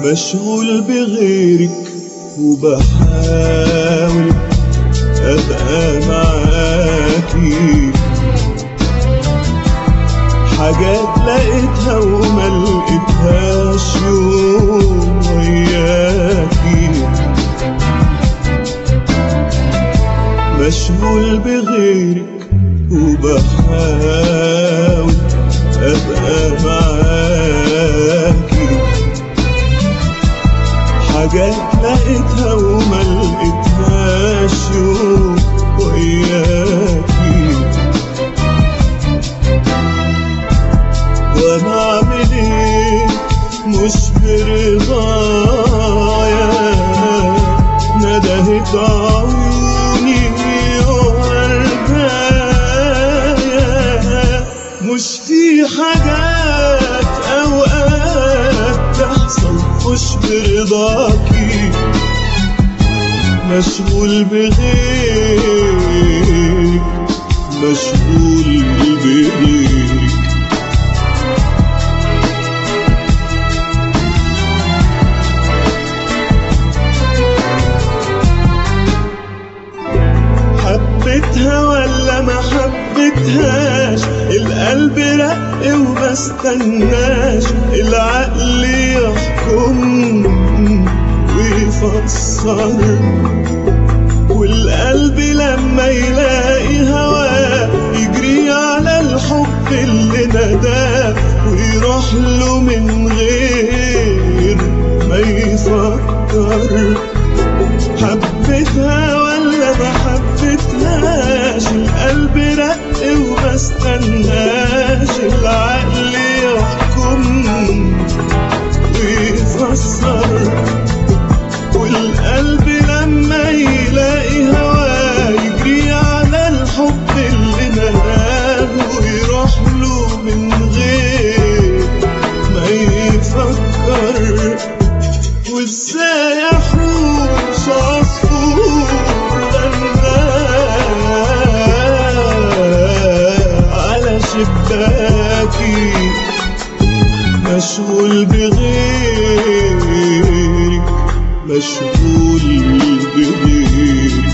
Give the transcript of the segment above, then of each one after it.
مشغول بغيرك وبحاول ابقى معاكي حاجات لقيتها وما لقيتهاش يوم وياكي مشغول بغيرك وبحاول ابقى معاكي حاجات لقيتها وما لقيتهاش يوم وياكي وانا اعمل ايه مش برضايا ندهت عيوني وردايا مش في حاجات اوقات تحصل مش برضاكي مشغول بغيرك مشغول بغيرك حبيتها ولا ما حبيتهاش القلب رق وما استناش العقل يحكم ويفسر والقلب لما يلاقي هواه يجري على الحب اللي نداه ويروح له من غير ما يفكر حبيتها ولا ما حبيتهاش القلب رق وما استناش العقل يحكم ويفسر والقلب لما يلاقي هواه يجري على الحب اللي نهاه ويروح له من غير ما يفكر وازاي احوش عصفور غناه على شباكي مشغول بغيرك مشغول بغيرك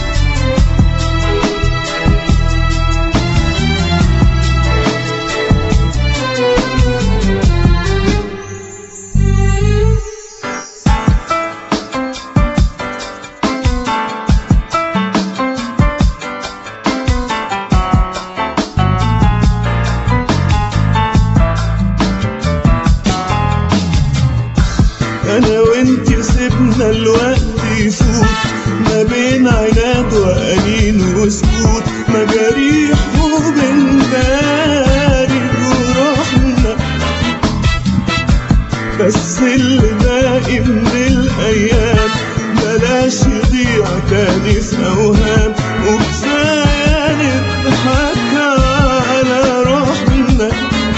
انا وانت سيبنا الوقت يفوت ما بين عناد وانين وسكوت مجاريح وبنباري جروحنا بس اللي باقي من الايام بلاش يضيع تاني في اوهام وكفايه نضحك على روحنا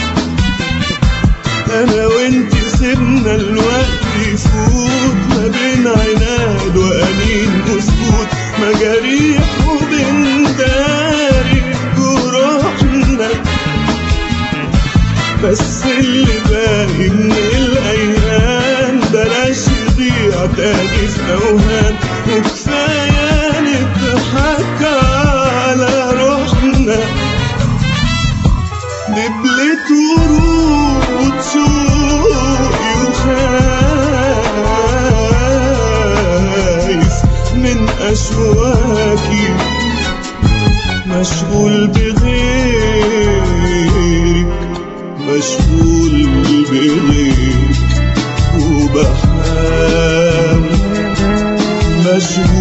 انا وانت سيبنا الوقت يفوت ما بين عناد وانين وسكوت مجاريح وبنداري جروحنا بس اللي باقي من الايام بلاش يضيع تاني في اوهام وكفايه نضحك على روحنا دبلة ورود سوقي وخايف من أشواكي مشغول بغيرك مشغول بغيرك وبحاول مشغول